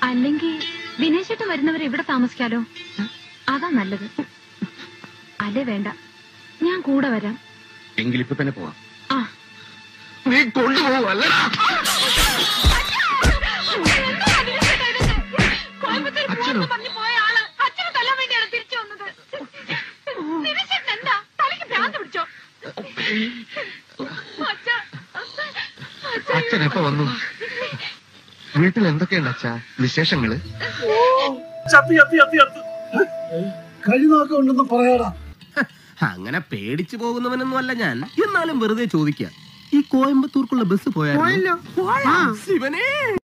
അല്ലെങ്കിൽ വിനേശേട്ടൻ വരുന്നവരെ ഇവിടെ താമസിക്കാലോ അതാ നല്ലത് അല്ലേ വേണ്ട ഞാൻ കൂടെ വരാം എങ്കിലിപ്പോ തന്നെ പോവാം ആ നീ കൊണ്ടുപോകും അല്ലടാ അച്ഛനോ? അച്ഛൻ എപ്പോ വന്നു വീട്ടിൽ എന്തൊക്കെയുണ്ട് അച്ഛാ വിശേഷങ്ങള് ചത്തി ചത്തി ചത്തി ചത്ത് കഴിനൊക്കെ ഉണ്ടെന്ന് പറയാടാ അങ്ങനെ പേടിച്ചു പോകുന്നവനൊന്നും അല്ല ഞാൻ എന്നാലും വെറുതെ ചോദിക്കാം ഈ കോയമ്പത്തൂർക്കുള്ള ബസ് പോയാലോ ശിവനേ